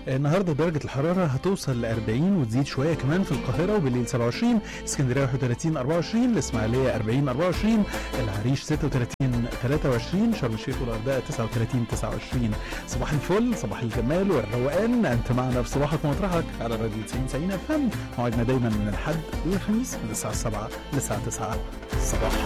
النهارده درجة الحرارة هتوصل ل 40 وتزيد شوية كمان في القاهرة وبالليل 27 اسكندرية 31 24 الإسماعيلية 40 24 العريش 36 23 شرم الشيخ والغردقة 39 29 صباح الفل صباح الجمال والروقان أنت معنا في صباحك ومطرحك على راديو 90 90 اف ام موعدنا دايما من الحد للخميس من الساعة 7 للساعة 9 الصباح